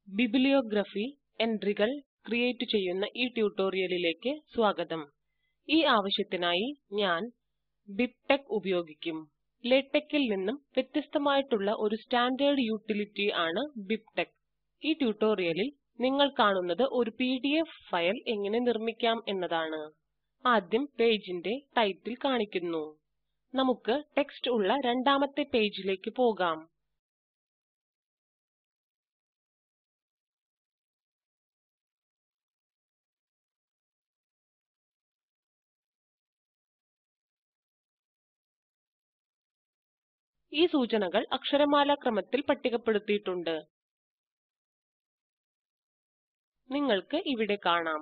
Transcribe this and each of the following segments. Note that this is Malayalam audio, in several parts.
ബിബ്ലിയോഗ്രഫി എൻട്രികൾ ക്രിയേറ്റ് ചെയ്യുന്ന ഈ ട്യൂട്ടോറിയലിലേക്ക് സ്വാഗതം. ഈ ആവശ്യത്തിനായി ഞാൻ ബിബ്ടെക്സ് ഉപയോഗിക്കും. ലേറ്റക്കിൽ നിന്നും വ്യത്യസ്തമായിട്ടുള്ള ഒരു സ്റ്റാൻഡേർഡ് യൂട്ടിലിറ്റി ആണ് ബിബ്ടെക്സ്. ഈ ട്യൂട്ടോറിയലിൽ നിങ്ങൾ കാണുന്നത് ഒരു പിഡിഎഫ് ഫയൽ എങ്ങനെ നിർമ്മിക്കാം എന്നതാണ്. ആദ്യം പേജിന്റെ ടൈറ്റിൽ കാണിക്കുന്നു. നമുക്ക് ടെക്സ്റ്റ് ഉള്ള രണ്ടാമത്തെ പേജിലേക്ക് പോകാം. ഈ സൂചനകൾ അക്ഷരമാലാക്രമത്തിൽ പട്ടികപ്പെടുത്തിയിട്ടുണ്ട്. നിങ്ങൾക്ക് ഇവിടെ കാണാം.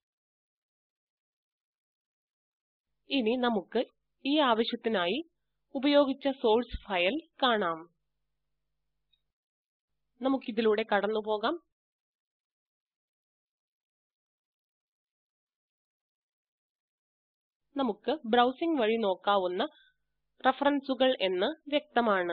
ഇനി നമുക്ക് ഈ ആവശ്യത്തിനായി ഉപയോഗിച്ച സോർസ് ഫയൽ കാണാം. നമുക്കിതിലൂടെ കടന്നുപോകാം. നമുക്ക് ബ്രൗസിംഗ് വഴി നോക്കാവുന്ന റഫറൻസുകൾ എന്ന് വ്യക്തമാണ്.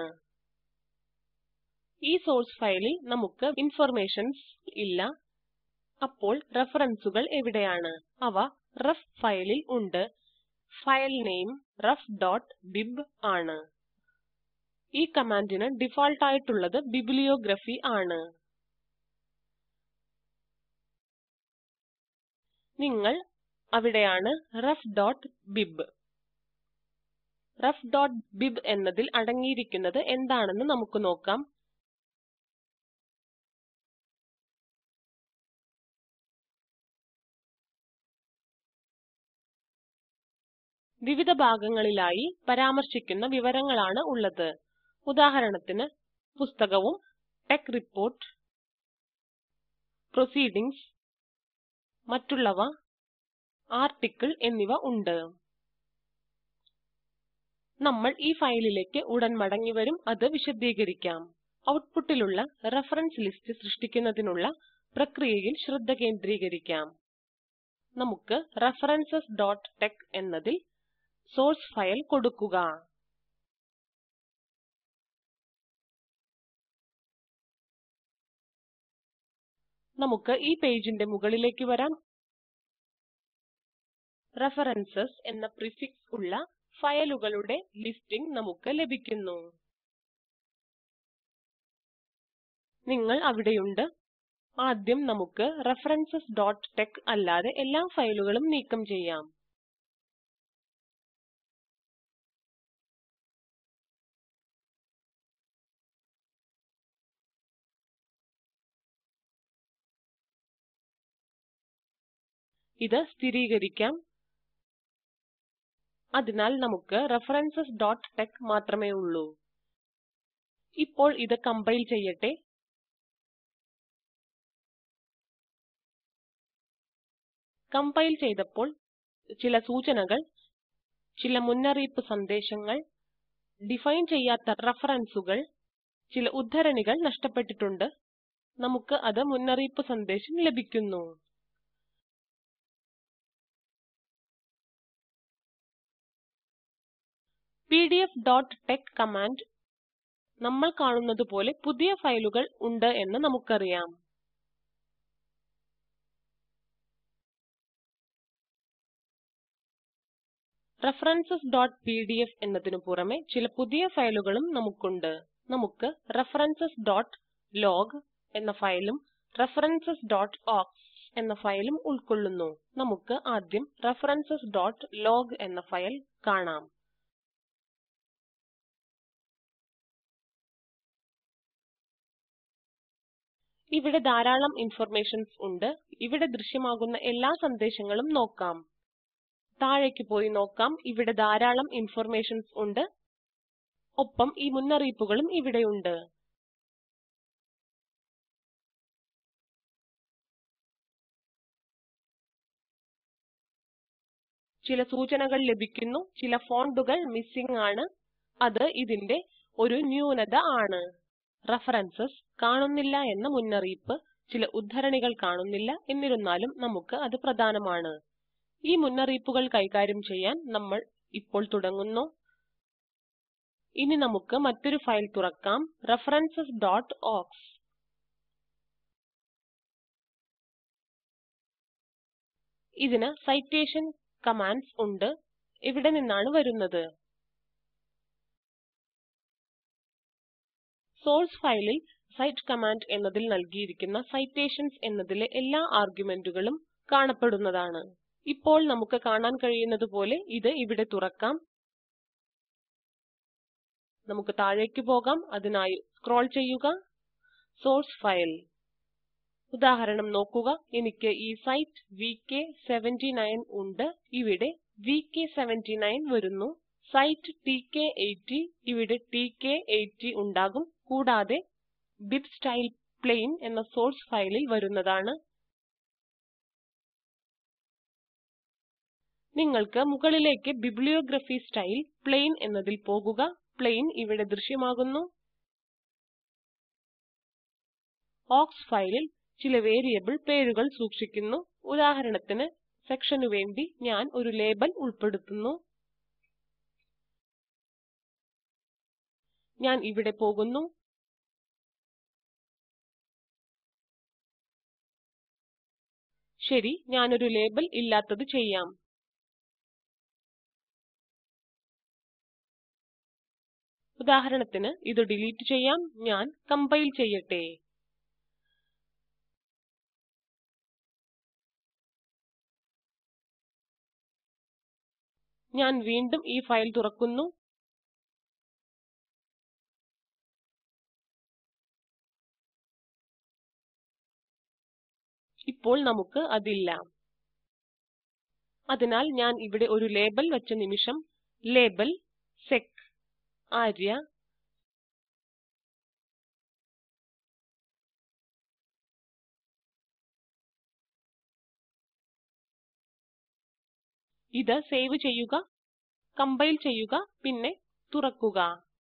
ഈ സോർസ് ഫയലിൽ നമുക്ക് ഇൻഫർമേഷൻസ് ഇല്ല. അപ്പോൾ റഫറൻസുകൾ എവിടെയാണ്? അവ റെഫ് ഫയലിൽ ഉണ്ട്. ഫയൽ നെയിം ref.bib ആണ്. ഈ കമാൻഡിന് ഡിഫാൾട്ട് ആയിട്ടുള്ളത് ബിബ്ലിയോഗ്രഫി ആണ്. നിങ്ങൾ അവിടെയാണ് ref.bib. ref.bib എന്നതിൽ അടങ്ങിയിരിക്കുന്നത് എന്താണെന്ന് നമുക്ക് നോക്കാം. വിവിധ ഭാഗങ്ങളിലായി പരാമർശിക്കുന്ന വിവരങ്ങളാണ് ഉള്ളത്. ഉദാഹരണത്തിന് പുസ്തകവും ടെക് റിപ്പോർട്ട്, പ്രൊസീഡിംഗ്സ്, മറ്റുള്ളവ, ആർട്ടിക്കിൾ എന്നിവ ഉണ്ട്. നമ്മൾ ഈ ഫയലിലേക്ക് ഉടൻ മടങ്ങിവരും അത് വിശദീകരിക്കാം. ഔട്ട്പുട്ടിലുള്ള റഫറൻസ് ലിസ്റ്റ് സൃഷ്ടിക്കുന്നതിനുള്ള പ്രക്രിയയിൽ ശ്രദ്ധ കേന്ദ്രീകരിക്കാം. നമുക്ക് referencesടെക്സ് എന്നതിൽ സോർസ് ഫയൽ കൊടുക്കുക. നമുക്ക് ഈ പേജിന്റെ മുകളിലേക്ക് വരാം. റഫറൻസസ് എന്ന പ്രീഫിക്സ് ഉള്ള ഫയലുകളുടെ ലിസ്റ്റിംഗ് നമുക്ക് ലഭിക്കുന്നു. നിങ്ങൾ അവിടെയുണ്ട്. ആദ്യം നമുക്ക് referencesടെക്സ് അല്ലാതെ എല്ലാ ഫയലുകളും നീക്കം ചെയ്യാം. ഇത് സ്ഥിരീകരിക്കാം. അതിനാൽ നമുക്ക് referencesടെക്സ് മാത്രമേ ഉള്ളൂ. ഇപ്പോൾ ഇത് കമ്പൈൽ ചെയ്യട്ടെ. കമ്പൈൽ ചെയ്തപ്പോൾ ചില സൂചനകൾ, ചില മുന്നറിയിപ്പ് സന്ദേശങ്ങൾ, ഡിഫൈൻ ചെയ്യാത്ത റഫറൻസുകൾ, ചില ഉദ്ധരണികൾ നഷ്ടപ്പെട്ടിട്ടുണ്ട്. നമുക്ക് അത് മുന്നറിയിപ്പ് സന്ദേശം ലഭിക്കുന്നു. pdfടെക്സ് കമാൻഡ് നമ്മൾ കാണുന്നതുപോലെ പുതിയ ഫയലുകൾ ഉണ്ട് എന്ന് നമുക്കറിയാം. referencesപിഡിഎഫ് എന്നതിനു പുറമെ ചില പുതിയ ഫയലുകളും നമുക്കുണ്ട്. നമുക്ക് referencesലോഗ് എന്ന ഫയലും referencesഓക്സ് എന്ന ഫയലും ഉൾക്കൊള്ളുന്നു. നമുക്ക് ആദ്യം referencesലോഗ് എന്ന ഫയൽ കാണാം. ഇവിടെ ധാരാളം ഇൻഫർമേഷൻസ് ഉണ്ട്. ഇവിടെ ദൃശ്യമാകുന്ന എല്ലാ സന്ദേശങ്ങളും നോക്കാം. താഴേക്ക് പോയി നോക്കാം. ഇവിടെ ധാരാളം ഇൻഫർമേഷൻസ് ഉണ്ട്. ഒപ്പം ഈ മുന്നറിയിപ്പുകളും ഇവിടെയുണ്ട്. ചില സൂചനകൾ ലഭിക്കുന്നു. ചില ഫോണ്ടുകൾ മിസ്സിംഗ് ആണ്. അത് ഇതിന്റെ ഒരു ന്യൂനത ആണ്. റഫറൻസസ് കാണുന്നില്ല എന്ന മുന്നറിയിപ്പ്, ചില ഉദ്ധരണികൾ കാണുന്നില്ല. എന്നിരുന്നാലും നമുക്ക് അത് പ്രധാനമാണ്. ഈ മുന്നറിയിപ്പുകൾ കൈകാര്യം ചെയ്യാൻ നമ്മൾ ഇപ്പോൾ തുടങ്ങുന്നു. ഇനി നമുക്ക് മറ്റൊരു ഫയൽ തുറക്കാം referencesഓക്സ് ഇതിന് സൈറ്റേഷൻ കമാൻഡ്സ് ഉണ്ട് ഇവിടെ നിന്നാണ് വരുന്നത് സോഴ്സ് ഫയലിൽ സൈറ്റ് കമാൻഡ് എന്നതിൽ നൽകിയിരിക്കുന്ന സൈറ്റേഷൻസ് എന്നതിലെ എല്ലാ ആർഗ്യുമെന്റുകളും കാണപ്പെടുന്നതാണ് ഇപ്പോൾ നമുക്ക് കാണാൻ കഴിയുന്നതുപോലെ ഇത് ഇവിടെ തുറക്കാം നമുക്ക് താഴേക്ക് പോകാം അതിനായി സ്ക്രോൾ ചെയ്യുക സോഴ്സ് ഫയൽ ഉദാഹരണം നോക്കുക എനിക്ക് ഈ സൈറ്റ് vk79 ഉണ്ട് ഇവിടെ vk79 വരുന്നു സൈറ്റ് tk80 ഇവിടെ tk80 ഉണ്ടാകും കൂടാതെ ബിബ് സ്റ്റൈൽ പ്ലെയിൻ എന്ന സോഴ്സ് ഫയലിൽ വരുന്നതാണ് നിങ്ങൾക്ക് മുകളിലേക്ക് ബിബ്ലിയോഗ്രഫി സ്റ്റൈൽ പ്ലെയിൻ എന്നതിൽ പോകുക പ്ലെയിൻ ഇവിടെ ദൃശ്യമാകുന്നു ഓക്സ് ഫയലിൽ ചില വേരിയബിൾ പേരുകൾ സൂക്ഷിക്കുന്നു ഉദാഹരണത്തിന് സെക്ഷനു വേണ്ടി ഞാൻ ഒരു ലേബൽ ഉൾപ്പെടുത്തുന്നു ഞാൻ ഇവിടെ പോകുന്നു ശരി ഞാനൊരു ലേബൽ ഇല്ലാത്തത് ചെയ്യാം ഉദാഹരണത്തിന് ഇത് ഡിലീറ്റ് ചെയ്യാം ഞാൻ കമ്പൈൽ ചെയ്യട്ടെ ഞാൻ വീണ്ടും ഈ ഫയൽ തുറക്കുന്നു ഇപ്പോൾ നമുക്ക് അതില്ല അതിനാൽ ഞാൻ ഇവിടെ ഒരു ലേബൽ വച്ച നിമിഷം ലേബൽ സെക്ക് ആര്യ ഇത് സേവ് ചെയ്യുക കമ്പൈൽ ചെയ്യുക പിന്നെ തുറക്കുക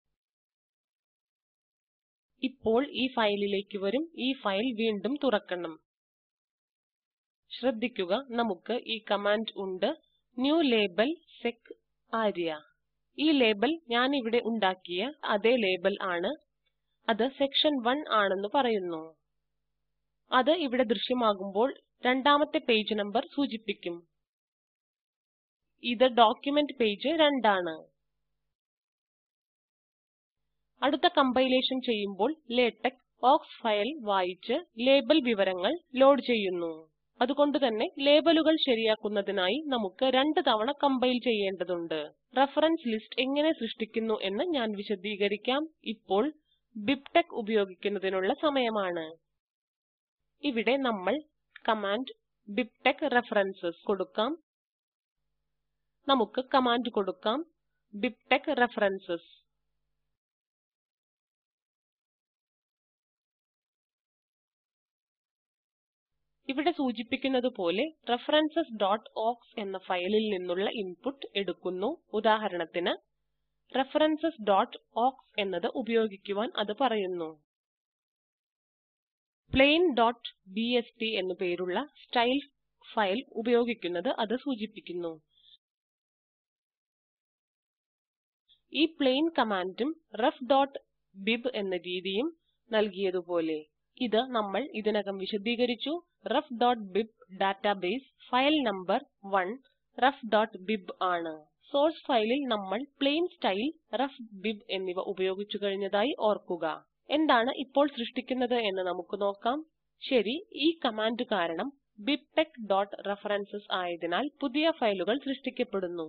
ഇപ്പോൾ ഈ ഫയലിലേക്ക് വരും ഈ ഫയൽ വീണ്ടും തുറക്കണം ശ്രദ്ധിക്കുക നമുക്ക് ഈ കമാൻഡ് ഉണ്ട് ന്യൂ ലേബൽ സെക്ക് ആര്യ ഈ ലേബൽ ഞാൻ ഇവിടെ ഉണ്ടാക്കിയ അതേ ലേബൽ ആണ് അത് സെക്ഷൻ 1 ആണെന്ന് പറയുന്നു അത് ഇവിടെ ദൃശ്യമാകുമ്പോൾ രണ്ടാമത്തെ പേജ് നമ്പർ സൂചിപ്പിക്കും ഇത് ഡോക്യുമെന്റ് പേജ് 2 ആണ് അടുത്ത കമ്പൈലേഷൻ ചെയ്യുമ്പോൾ ലേടെക്സ് ഓക്സ് ഫയൽ വായിച്ച് ലേബൽ വിവരങ്ങൾ ലോഡ് ചെയ്യുന്നു അതുകൊണ്ട് തന്നെ ലേബലുകൾ ശരിയാക്കുന്നതിനായി നമുക്ക് രണ്ട് തവണ കമ്പൈൽ ചെയ്യേണ്ടതുണ്ട് റഫറൻസ് ലിസ്റ്റ് എങ്ങനെ സൃഷ്ടിക്കുന്നു എന്ന് ഞാൻ വിശദീകരിക്കാം ഇപ്പോൾ ബിബ്ടെക്സ് ഉപയോഗിക്കുന്നതിനുള്ള സമയമാണ് ഇവിടെ നമ്മൾ കമാൻഡ് ബിബ്ടെക്സ് റഫറൻസസ് കൊടുക്കാം നമുക്ക് കമാൻഡ് കൊടുക്കാം ബിബ്ടെക്സ് റഫറൻസസ് ഇവിടെ സൂചിപ്പിക്കുന്നത് പോലെ referencesഓക്സ് എന്ന ഫയലിൽ നിന്നുള്ള ഇൻപുട്ട് എടുക്കുന്നു ഉദാഹരണത്തിന് referencesഓക്സ് എന്നത് ഉപയോഗിക്കുവാൻ അത് പറയുന്നു plain.bst എന്നു പേരുള്ള സ്റ്റൈൽ ഫയൽ ഉപയോഗിക്കുന്നത് അത് സൂചിപ്പിക്കുന്നു ഈ പ്ലെയിൻ കമാൻഡും refബിബ് എന്ന രീതിയും നൽകിയതുപോലെ ഇത് നമ്മൾ ഇതിനകം വിശദീകരിച്ചു refബിബ് ഡാറ്റാബേസ് ഫയൽ നമ്പർ 1 refബിബ് ആണ് സോർസ് ഫയലിൽ നമ്മൾ പ്ലെയിൻ സ്റ്റൈൽ refബിബ് എന്നിവ ഉപയോഗിച്ചു കഴിഞ്ഞതായി ഓർക്കുക എന്താണ് ഇപ്പോൾ സൃഷ്ടിക്കുന്നത് എന്ന് നമുക്ക് നോക്കാം ശരി ഈ കമാൻഡ് കാരണം bibtexറഫറൻസസ് ആയതിനാൽ പുതിയ ഫയലുകൾ സൃഷ്ടിക്കപ്പെടുന്നു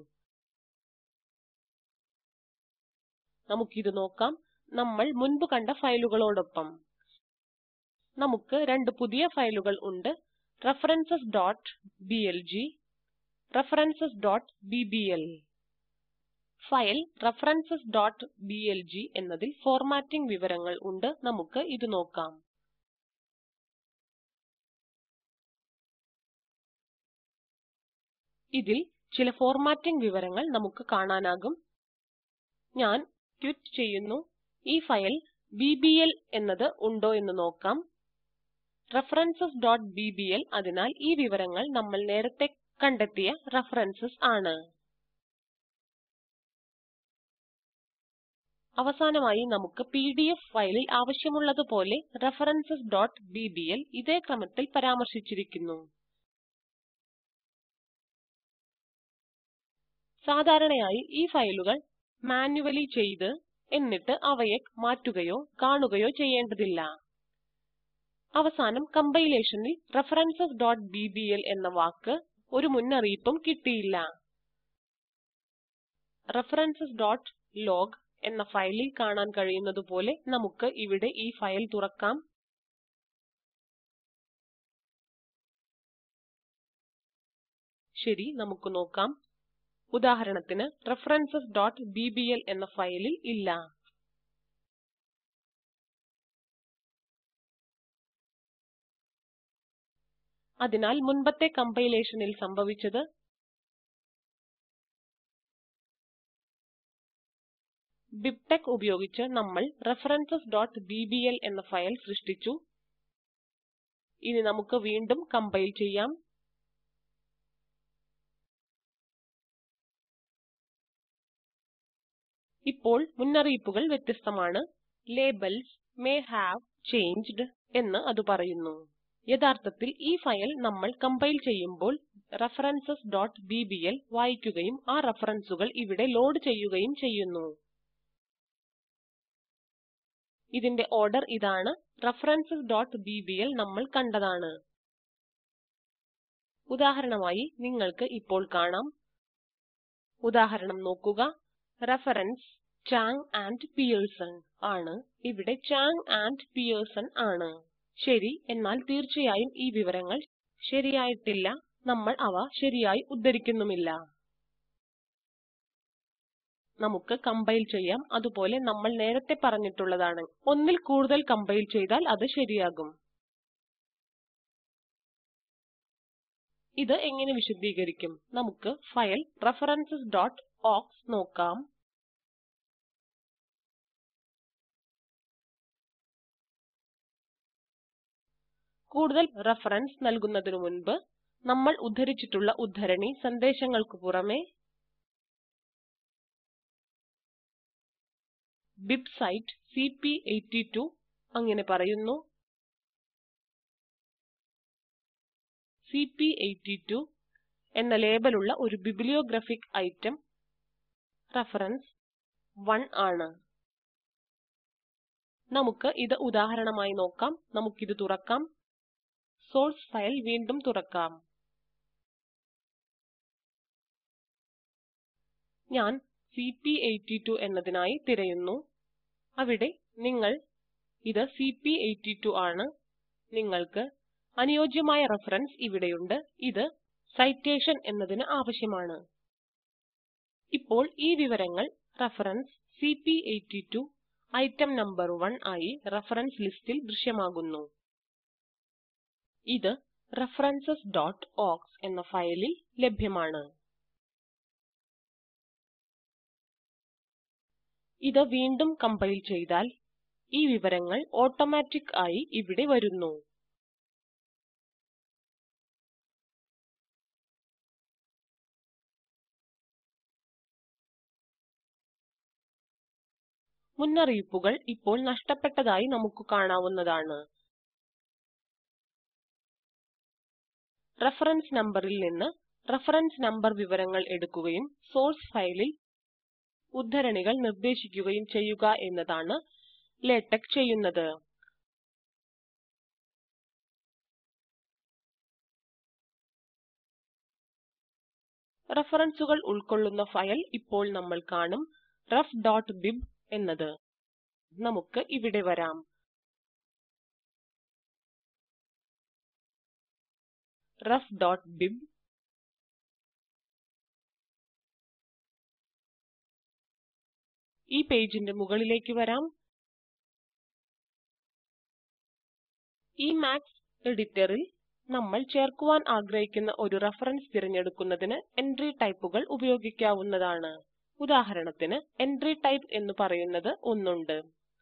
നമുക്കിത് നോക്കാം നമ്മൾ മുൻപ് കണ്ട ഫയലുകളോടൊപ്പം നമുക്ക് രണ്ട് പുതിയ ഫയലുകൾ ഉണ്ട് referencesബ്ല്ഗ് referencesബിബിഎൽ ഫയൽ referencesബ്ല്ഗ് എന്നതിൽ ഫോർമാറ്റിംഗ് വിവരങ്ങൾ ഉണ്ട് നമുക്ക് ഇത് നോക്കാം ഇതിൽ ചില ഫോർമാറ്റിംഗ് വിവരങ്ങൾ നമുക്ക് കാണാനാകും ഞാൻ ക്വിറ്റ് ചെയ്യുന്നു ഈ ഫയൽ ബിബിഎൽ എന്നത് ഉണ്ടോ എന്ന് നോക്കാം referencesബിബിഎൽ അതിനാൽ ഈ വിവരങ്ങൾ നമ്മൾ നേരത്തെ കണ്ടെത്തിയ റഫറൻസസ് ആണ് അവസാനമായി നമുക്ക് പിഡിഎഫ് ഫയലിൽ ആവശ്യമുള്ളതുപോലെ referencesബിബിഎൽ ഇതേ ക്രമത്തിൽ പരാമർശിച്ചിരിക്കുന്നു സാധാരണയായി ഈ ഫയലുകൾ മാനുവലി ചെയ്ത് എന്നിട്ട് അവയെ മാറ്റുകയോ കാണുകയോ ചെയ്യേണ്ടതില്ല അവസാനം കമ്പൈലേഷനിൽ referencesബിബിഎൽ എന്ന വാക്ക് ഒരു മുന്നറിയിപ്പും കിട്ടിയില്ല referencesലോഗ് എന്ന ഫയലിൽ കാണാൻ കഴിയുന്നതുപോലെ നമുക്ക് ഇവിടെ ഈ ഫയൽ തുറക്കാം ശരി നമുക്ക് നോക്കാം ഉദാഹരണത്തിന് referencesബിബിഎൽ എന്ന ഫയലിൽ ഇല്ല അതിനാൽ മുൻപത്തെ കമ്പൈലേഷനിൽ സംഭവിച്ചത് ബിബ്ടെക്സ് ഉപയോഗിച്ച് നമ്മൾ referencesബിബിഎൽ എന്ന ഫയൽ സൃഷ്ടിച്ചു ഇനി നമുക്ക് വീണ്ടും കമ്പൈൽ ചെയ്യാം ഇപ്പോൾ മുന്നറിയിപ്പുകൾ വ്യത്യസ്തമാണ് ലേബൽസ് മേ ഹാവ് ചേഞ്ച്ഡ് എന്ന് അത് പറയുന്നു യഥാർത്ഥത്തിൽ ഈ ഫയൽ നമ്മൾ കമ്പൈൽ ചെയ്യുമ്പോൾ referencesബിബിഎൽ വായിക്കുകയും ആ റഫറൻസുകൾ ഇവിടെ ലോഡ് ചെയ്യുകയും ചെയ്യുന്നു ഇതിന്റെ ഓർഡർ ഇതാണ് referencesബിബിഎൽ നമ്മൾ കണ്ടതാണ് ഉദാഹരണമായി നിങ്ങൾക്ക് ഇപ്പോൾ കാണാം ഉദാഹരണം നോക്കുക റഫറൻസ് ചാങ് ആൻഡ് പിയേഴ്സൺ ആണ് ഇവിടെ ചാങ് ആൻഡ് പിയേഴ്സൺ ആണ് ശരി എന്നാൽ തീർച്ചയായും ഈ വിവരങ്ങൾ ശരിയായിട്ടില്ല നമ്മൾ അവ ശരിയായി ഉദ്ധരിക്കുന്നുമില്ല നമുക്ക് കമ്പൈൽ ചെയ്യാം അതുപോലെ നമ്മൾ നേരത്തെ പറഞ്ഞിട്ടുള്ളതാണ് ഒന്നിൽ കൂടുതൽ കമ്പൈൽ ചെയ്താൽ അത് ശരിയാകും ഇത് എങ്ങനെ വിശദീകരിക്കും നമുക്ക് ഫയൽ referencesഓക്സ് നോക്കാം കൂടുതൽ റഫറൻസ് നൽകുന്നതിനു മുൻപ് നമ്മൾ ഉദ്ധരിച്ചിട്ടുള്ള ഉദ്ധരണി സന്ദേശങ്ങൾക്ക് പുറമെ ബിബ്സൈറ്റ് സിപി82 അങ്ങനെ പറയുന്നു സിപി82 എന്ന ലേബലുള്ള ഒരു ബിബ്ലിയോഗ്രാഫിക് ഐറ്റം റഫറൻസ് 1 ആണ് നമുക്ക് ഇത് ഉദാഹരണമായി നോക്കാം നമുക്കിത് തുറക്കാം സോർസ് ഫയൽ വീണ്ടും തുറക്കാം ഞാൻ സിപി82 എന്നതിനായി തിരയുന്നു അവിടെ നിങ്ങൾ ഇത് സിപി82 ആണ് നിങ്ങൾക്ക് അനുയോജ്യമായ റഫറൻസ് ഇവിടെയുണ്ട് ഇത് സൈറ്റേഷൻ എന്നതിന് ആവശ്യമാണ് ഇപ്പോൾ ഈ വിവരങ്ങൾ റഫറൻസ് സിപി82 ഐറ്റം നമ്പർ 1 ആയി റഫറൻസ് ലിസ്റ്റിൽ ദൃശ്യമാകുന്നു ഇത് referencesഓക്സ് എന്ന ഫയലിൽ ലഭ്യമാണ് ഇത് വീണ്ടും കമ്പൈൽ ചെയ്താൽ ഈ വിവരങ്ങൾ ഓട്ടോമാറ്റിക് ആയി ഇവിടെ വരുന്നു മുന്നറിയിപ്പുകൾ ഇപ്പോൾ നഷ്ടപ്പെട്ടതായി നമുക്ക് കാണാവുന്നതാണ് റഫറൻസ് നമ്പറിൽ നിന്ന് റഫറൻസ് നമ്പർ വിവരങ്ങൾ എടുക്കുകയും സോർസ് ഫയലിൽ ഉദ്ധരണികൾ നിർദ്ദേശിക്കുകയും ചെയ്യുക എന്നതാണ് ലേടെക്സ് ചെയ്യുന്നത് റഫറൻസുകൾ ഉൾക്കൊള്ളുന്ന ഫയൽ ഇപ്പോൾ നമ്മൾ കാണും ref.bib എന്നത് നമുക്ക് ഇവിടെ വരാം ref.bib ഈ പേജിന്റെ മുകളിലേക്ക് വരാം ഇമാക്സ് എഡിറ്ററിൽ നമ്മൾ ചേർക്കുവാൻ ആഗ്രഹിക്കുന്ന ഒരു റഫറൻസ് തിരഞ്ഞെടുക്കുന്നതിന് എൻട്രി ടൈപ്പുകൾ ഉപയോഗിക്കാവുന്നതാണ് ഉദാഹരണത്തിന് എൻട്രി ടൈപ്പ് എന്ന് പറയുന്നത് ഒന്നുണ്ട്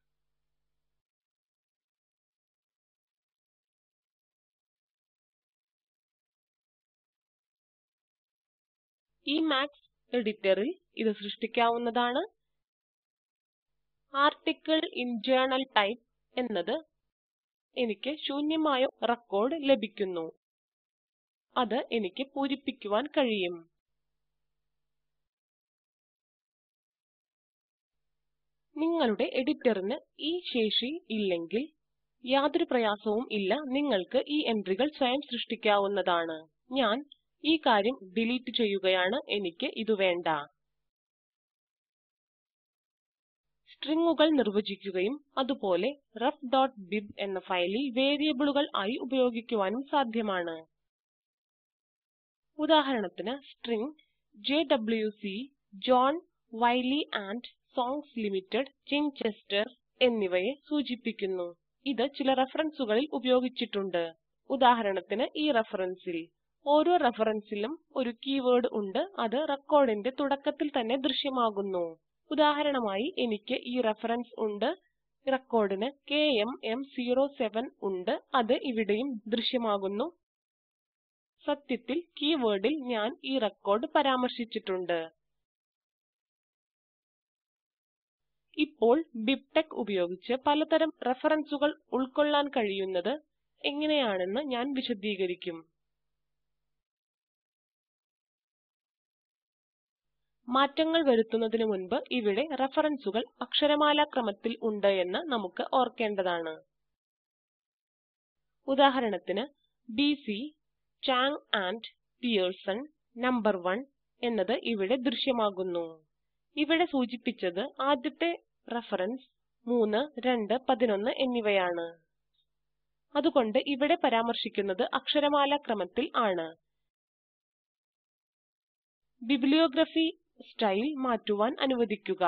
ഇമാക്സ് എഡിറ്ററിൽ ഇത് സൃഷ്ടിക്കാവുന്നതാണ് ആർട്ടിക്കിൾ ഇൻ ജേർണൽ ടൈപ്പ് എന്നത് എനിക്ക് ശൂന്യമായ റെക്കോർഡ് ലഭിക്കുന്നു അത് എനിക്ക് പൂരിപ്പിക്കുവാൻ കഴിയും നിങ്ങളുടെ എഡിറ്ററിന് ഈ ശേഷി ഇല്ലെങ്കിൽ യാതൊരു പ്രയാസവും ഇല്ല നിങ്ങൾക്ക് ഈ എൻട്രികൾ സ്വയം സൃഷ്ടിക്കാവുന്നതാണ് ഞാൻ ഈ കാര്യം ഡിലീറ്റ് ചെയ്യുകയാണ് എനിക്ക് ഇത് വേണ്ട സ്ട്രിംഗുകൾ നിർവചിക്കുകയും അതുപോലെ refബിബ് എന്ന ഫയലിൽ വേരിയബിളുകൾ ആയി ഉപയോഗിക്കുവാനും സാധ്യമാണ് ഉദാഹരണത്തിന് string JWC John Wiley and sons limited Chichester എന്നിവയെ സൂചിപ്പിക്കുന്നു ഇത് ചില റഫറൻസുകളിൽ ഉപയോഗിച്ചിട്ടുണ്ട് ഉദാഹരണത്തിന് ഈ റഫറൻസിൽ ഓരോ റഫറൻസിലും ഒരു കീവേർഡ് ഉണ്ട് അത് റെക്കോർഡിന്റെ തുടക്കത്തിൽ തന്നെ ദൃശ്യമാകുന്നു ഉദാഹരണമായി എനിക്ക് ഈ റഫറൻസ് ഉണ്ട് റെക്കോർഡിന് കെഎംഎം07 ഉണ്ട് അത് ഇവിടെയും ദൃശ്യമാകുന്നു സത്യത്തിൽ കീവേർഡിൽ ഞാൻ ഈ റെക്കോർഡ് പരാമർശിച്ചിട്ടുണ്ട് ഇപ്പോൾ ബിബ്ടെക്സ് ഉപയോഗിച്ച് പലതരം റഫറൻസുകൾ ഉൾക്കൊള്ളാൻ കഴിയുന്നത് എങ്ങനെയാണെന്ന് ഞാൻ വിശദീകരിക്കും മാറ്റങ്ങൾ വരുത്തുന്നതിന് മുൻപ് ഇവിടെ റഫറൻസുകൾ അക്ഷരമാലാക്രമത്തിൽ ഉണ്ട് എന്ന് നമുക്ക് ഓർക്കേണ്ടതാണ് ഉദാഹരണത്തിന് BC Chang and Pearson number 1 എന്നത് ഇവിടെ ദൃശ്യമാകുന്നു ഇവിടെ സൂചിപ്പിച്ചത് ആദ്യത്തെ റഫറൻസ് 3 2 11 എന്നിവയാണ് അതുകൊണ്ട് ഇവിടെ പരാമർശിക്കുന്നത് അക്ഷരമാലാക്രമത്തിൽ ആണ് ബിബ്ലിയോഗ്രഫി സ്റ്റൈൽ മാറ്റുവാൻ അനുവദിക്കുക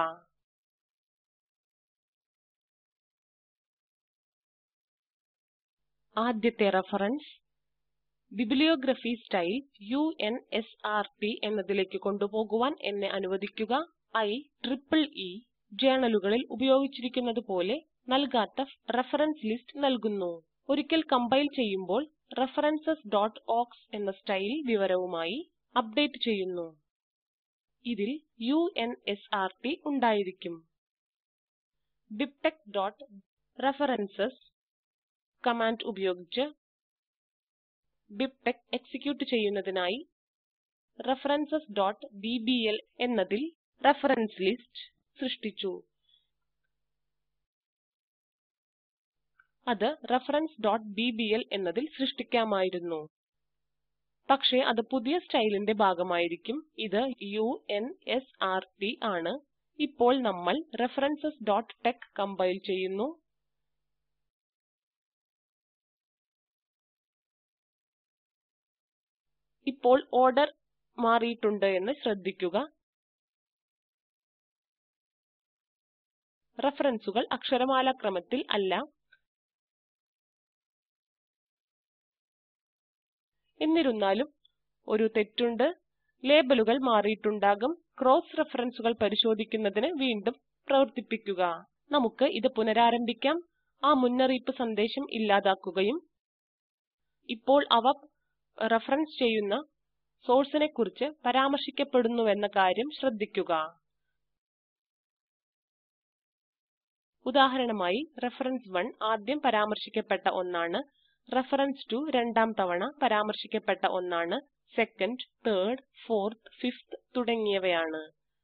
ആദ്യത്തെ റഫറൻസ് ബിബ്ലിയോഗ്രഫി സ്റ്റൈൽ യുഎൻഎസ്ആർടി എന്നതിലേക്ക് കൊണ്ടുപോകുവാൻ എന്നെ അനുവദിക്കുക IEEE ജേർണലുകളിൽ ഉപയോഗിച്ചിരിക്കുന്നത് പോലെ നൽകാത്ത റഫറൻസ് ലിസ്റ്റ് നൽകുന്നു ഒരിക്കൽ കമ്പൈൽ ചെയ്യുമ്പോൾ referencesഓക്സ് എന്ന സ്റ്റൈൽ വിവരവുമായി അപ്ഡേറ്റ് ചെയ്യുന്നു ഇതിൽ UNSRT ഉണ്ടായിരിക്കും bibtexറഫറൻസസ് കമാൻഡ് ഉപയോഗിച്ച് ബിബ്ടെക്സ് എക്സിക്യൂട്ട് ചെയ്യുന്നതിനായി referencesബിബിഎൽ എന്നതിൽ റഫറൻസ് ലിസ്റ്റ് സൃഷ്ടിച്ചു അത് referencebibl എന്നതിൽ സൃഷ്ടിക്കാമായിരുന്നു പക്ഷേ അത് പുതിയ സ്റ്റൈലിന്റെ ഭാഗമായിരിക്കും ഇത് UNSRT ആണ് ഇപ്പോൾ നമ്മൾ referencesടെക്സ് കമ്പൈൽ ചെയ്യുന്നു ഇപ്പോൾ ഓർഡർ മാറിയിട്ടുണ്ട് എന്ന് ശ്രദ്ധിക്കുക റഫറൻസുകൾ അക്ഷരമാലാക്രമത്തിൽ അല്ല എന്നിരുന്നാലും ഒരു തെറ്റുണ്ട് ലേബലുകൾ മാറിയിട്ടുണ്ടാകും ക്രോസ് റഫറൻസുകൾ പരിശോധിക്കുന്നതിന് വീണ്ടും പ്രവർത്തിപ്പിക്കുക നമുക്ക് ഇത് പുനരാരംഭിക്കാം ആ മുന്നറിയിപ്പ് സന്ദേശം ഇല്ലാതാക്കുകയും ഇപ്പോൾ അവ റഫറൻസ് ചെയ്യുന്ന സോഴ്സിനെക്കുറിച്ച് പരാമർശിക്കപ്പെടുന്നുവെന്ന കാര്യം ശ്രദ്ധിക്കുക ഉദാഹരണമായി റഫറൻസ് 1 ആദ്യം പരാമർശിക്കപ്പെട്ട ഒന്നാണ് റഫറൻസ് 2 രണ്ടാം തവണ പരാമർശിക്കപ്പെട്ട ഒന്നാണ് സെക്കൻഡ് തേർഡ് ഫോർത്ത് ഫിഫ്ത് തുടങ്ങിയവയാണ്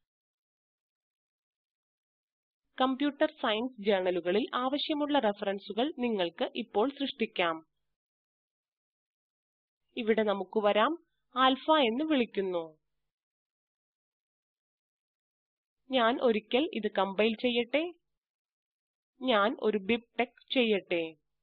കമ്പ്യൂട്ടർ സയൻസ് ജേർണലുകളിൽ ആവശ്യമുള്ള റഫറൻസുകൾ നിങ്ങൾക്ക് ഇപ്പോൾ സൃഷ്ടിക്കാം ഇവിടെ നമുക്ക് വരാം ആൽഫ എന്ന് വിളിക്കുന്നു ഞാൻ ഒരിക്കൽ ഇത് കമ്പൈൽ ചെയ്യട്ടെ ഞാൻ ഒരു ബിബ്ടെക്സ് ചെയ്യട്ടെ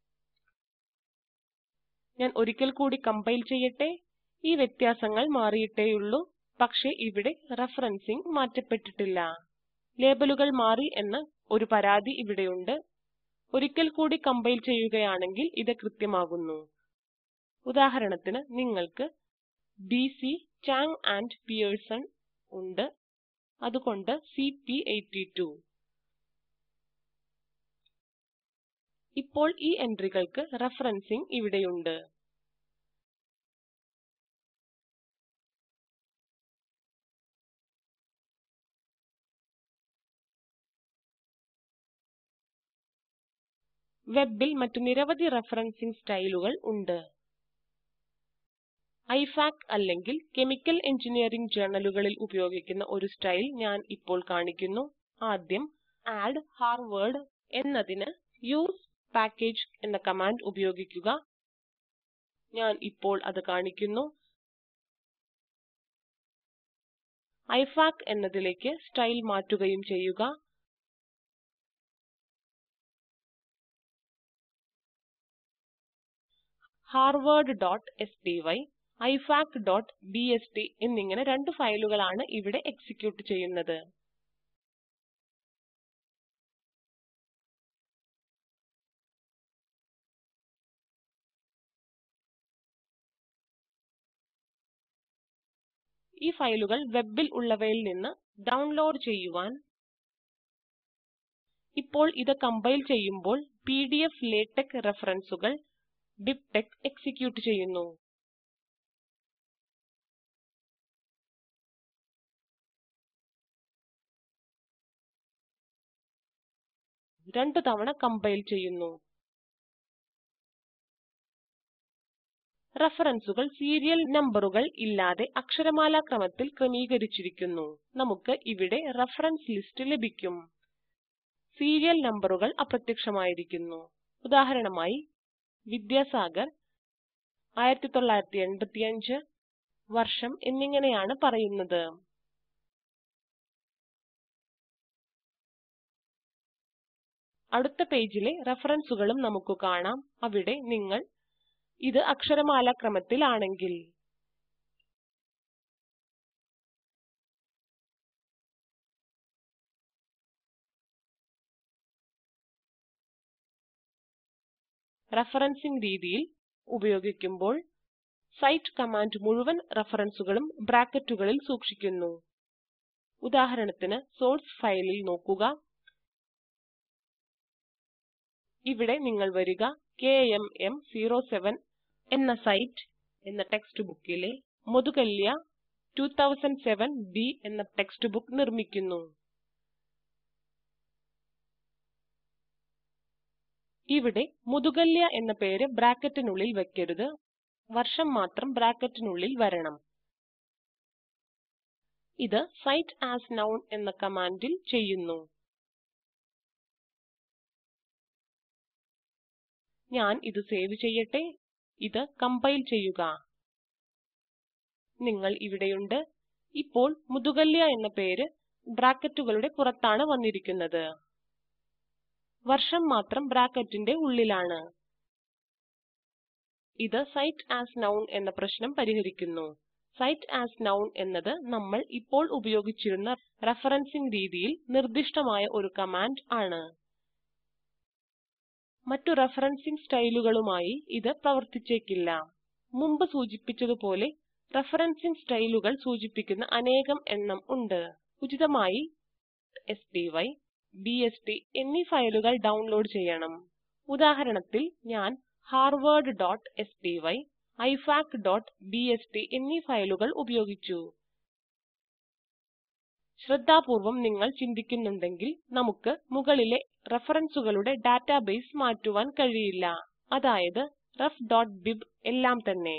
ഞാൻ ഒരിക്കൽ കൂടി കമ്പൈൽ ചെയ്യട്ടെ ഈ വ്യത്യാസങ്ങൾ മാറിയിട്ടേയുള്ളൂ പക്ഷേ ഇവിടെ റഫറൻസിംഗ് മാറ്റപ്പെട്ടിട്ടില്ല ലേബലുകൾ മാറി എന്ന ഒരു പരാതി ഇവിടെയുണ്ട് ഒരിക്കൽ കൂടി കമ്പൈൽ ചെയ്യുകയാണെങ്കിൽ ഇത് കൃത്യമാകുന്നു ഉദാഹരണത്തിന് നിങ്ങൾക്ക് ബിസി ചാങ് ആൻഡ് പിയേഴ്സൺ ഉണ്ട് അതുകൊണ്ട് സിപി82 ഇപ്പോൾ ഈ എൻട്രികൾക്ക് റഫറൻസിംഗ് ഇവിടെയുണ്ട് വെബിൽ മറ്റു നിരവധി റഫറൻസിംഗ് സ്റ്റൈലുകൾ ഉണ്ട് ഐഫാക് അല്ലെങ്കിൽ കെമിക്കൽ എഞ്ചിനീയറിംഗ് ജേർണലുകളിൽ ഉപയോഗിക്കുന്ന ഒരു സ്റ്റൈൽ ഞാൻ ഇപ്പോൾ കാണിക്കുന്നു ആദ്യം ആഡ് ഹാർവേഡ് എന്നതിന് യൂസ് പാക്കേജ് എന്ന കമാൻഡ് ഉപയോഗിക്കുക ഞാൻ ഇപ്പോൾ അത് കാണിക്കുന്നു ഐഫാക് എന്നതിലേക്ക് സ്റ്റൈൽ മാറ്റുകയും ചെയ്യുക harvard.sty ifacbst എന്നിങ്ങനെ രണ്ട് ഫയലുകളാണ് ഇവിടെ എക്സിക്യൂട്ട് ചെയ്യുന്നത് ഈ ഫയലുകൾ വെബിൽ ഉള്ളവയിൽ നിന്ന് ഡൗൺലോഡ് ചെയ്യുവാൻ ഇപ്പോൾ ഇത് കമ്പൈൽ ചെയ്യുമ്പോൾ പിഡിഎഫ് ലേറ്റെക് റെഫറൻസുകൾ ബിബ്ടെക്സ് എക്സിക്യൂട്ട് ചെയ്യുന്നു രണ്ടു തവണ കമ്പൈൽ ചെയ്യുന്നു റഫറൻസുകൾ സീരിയൽ നമ്പറുകൾ ഇല്ലാതെ അക്ഷരമാലാക്രമത്തിൽ ക്രമീകരിച്ചിരിക്കുന്നു നമുക്ക് ഇവിടെ റഫറൻസ് ലിസ്റ്റ് ലഭിക്കും സീരിയൽ നമ്പറുകൾ അപ്രത്യക്ഷമായിരിക്കുന്നു ഉദാഹരണമായി വിദ്യാസാഗർ 1985 വർഷം എന്നിങ്ങനെയാണ് പറയുന്നത് അടുത്ത പേജിലെ റഫറൻസുകളും നമുക്ക് കാണാം അവിടെ നിങ്ങൾ ഇത് അക്ഷരമാലാക്രമത്തിൽ ആണെങ്കിൽ റഫറൻസിംഗ് രീതിയിൽ ഉപയോഗിക്കുമ്പോൾ സൈറ്റ് കമാൻഡ് മുഴുവൻ റഫറൻസുകളും ബ്രാക്കറ്റുകളിൽ സൂക്ഷിക്കുന്നു ഉദാഹരണത്തിന് സോർസ് ഫയലിൽ നോക്കുക ഇവിടെ നിങ്ങൾ വരിക കെഎംഎം07 എന്ന സൈറ്റ് എന്ന ടെക്സ്റ്റ് ബുക്കിലെ മുതുകല്യ 2007 ബി എന്ന ടെക്സ്റ്റ് ബുക്ക് നിർമ്മിക്കുന്നു ഇവിടെ മുതുകല്യ എന്ന പേര് ബ്രാക്കറ്റിനുള്ളിൽ വെക്കരുത് വർഷം മാത്രം ബ്രാക്കറ്റിനുള്ളിൽ വരണം ഇത് സൈറ്റ് ആസ് നൗൺ എന്ന കമാൻഡിൽ ചെയ്യുന്നു ഞാൻ ഇത് സേവ് ചെയ്യട്ടെ ഇത് കമ്പൈൽ ചെയ്യുക നിങ്ങൾ ഇവിടെയുണ്ട് ഇപ്പോൾ മുതുകല്യ എന്ന പേര് ബ്രാക്കറ്റുകളുടെ പുറത്താണ് വന്നിരിക്കുന്നത് വർഷം മാത്രം ബ്രാക്കറ്റിന്റെ ഉള്ളിലാണ് ഇത് സൈറ്റ് ആസ് നൗൺ എന്ന പ്രശ്നം പരിഹരിക്കുന്നു സൈറ്റ് ആസ് നൗൺ എന്നത് നമ്മൾ ഇപ്പോൾ ഉപയോഗിച്ചിരുന്ന റഫറൻസിംഗ് രീതിയിൽ നിർദ്ദിഷ്ടമായ ഒരു കമാൻഡ് ആണ് മറ്റു റഫറൻസിംഗ് സ്റ്റൈലുകളുമായി ഇത് പ്രവർത്തിച്ചേക്കില്ല മുമ്പ് സൂചിപ്പിച്ചതുപോലെ റഫറൻസിംഗ് സ്റ്റൈലുകൾ സൂചിപ്പിക്കുന്ന അനേകം എണ്ണം ഉണ്ട് ഉചിതമായി sty bst എന്നീ ഫയലുകൾ ഡൗൺലോഡ് ചെയ്യണം ഉദാഹരണത്തിൽ ഞാൻ harvard.sty ifacബിഎസ്ടി എന്നീ ഫയലുകൾ ഉപയോഗിച്ചു ശ്രദ്ധാപൂർവം നിങ്ങൾ ചിന്തിക്കുന്നുണ്ടെങ്കിൽ നമുക്ക് മുകളിലെ റഫറൻസുകളുടെ ഡാറ്റാബേസ് മാറ്റുവാൻ കഴിയില്ല അതായത് ref.bib എല്ലാം തന്നെ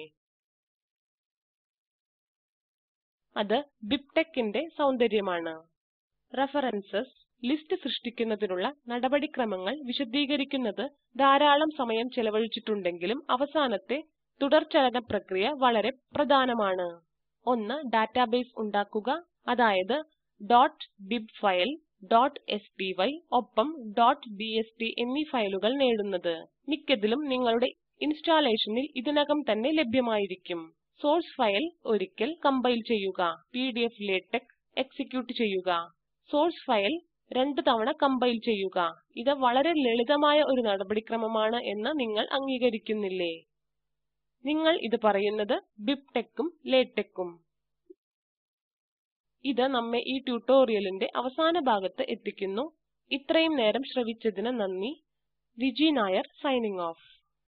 അത് ബിബ്ടെക്ന്റെ സൗന്ദര്യമാണ് റഫറൻസസ് ലിസ്റ്റ് സൃഷ്ടിക്കുന്നതിനുള്ള നടപടിക്രമങ്ങൾ വിശദീകരിക്കുന്നത് ധാരാളം സമയം ചെലവഴിച്ചിട്ടുണ്ടെങ്കിലും അവസാനത്തെ തുടർചലന പ്രക്രിയ വളരെ പ്രധാനമാണ് ഒന്ന് ഡാറ്റാബേസ് ഉണ്ടാക്കുക അതായത് .bib ഫയൽ .sty ഒപ്പം .bst എന്നീ ഫയലുകൾ നേടുന്നത് മിക്കതിലും നിങ്ങളുടെ ഇൻസ്റ്റാളേഷനിൽ ഇതിനകം തന്നെ ലഭ്യമായിരിക്കും സോർസ് ഫയൽ ഒരിക്കൽ കമ്പൈൽ ചെയ്യുക പിഡിഎഫ് ലേറ്റെക് എക്സിക്യൂട്ട് ചെയ്യുക സോർസ് ഫയൽ രണ്ട് തവണ കമ്പൈൽ ചെയ്യുക ഇത് വളരെ ലളിതമായ ഒരു നടപടിക്രമമാണ് എന്ന് നിങ്ങൾ അംഗീകരിക്കുന്നില്ലേ നിങ്ങൾ ഇത് പറയുന്നത് ബിബ്ടെക്കും ലേറ്റെക്കും ഇത് നമ്മെ ഈ ട്യൂട്ടോറിയലിന്റെ അവസാന ഭാഗത്ത് എത്തിക്കുന്നു ഇത്രയും നേരം ശ്രവിച്ചതിന് നന്ദി വിജി നായർ സൈനിങ് ഓഫ്